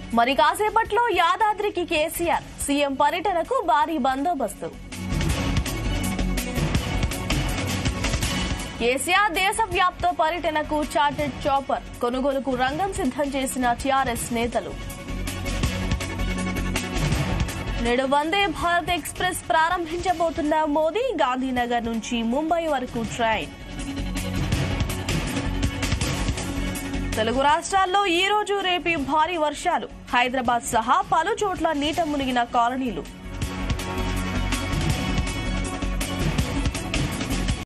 మరి కాసేపట్లో యాదాద్రికి కేసీఆర్ సీఎం పర్యటనకు భారీ బందోబస్తు కేసీఆర్ దేశవ్యాప్త పర్యటనకు చార్టెడ్ చాపర్ కొనుగోలుకు రంగం సిద్ధం చేసిన టీఆర్ఎస్ నేతలు నేడు వందే భారత్ ఎక్స్ప్రెస్ ప్రారంభించబోతున్న మోదీ గాంధీనగర్ నుంచి ముంబై వరకు ట్రైన్ తెలుగు రాష్ట్రాల్లో ఈ రోజు రేపు భారీ వర్షాలు హైదరాబాద్ సహా పలు చోట్ల నీట మునిగిన కాలనీలు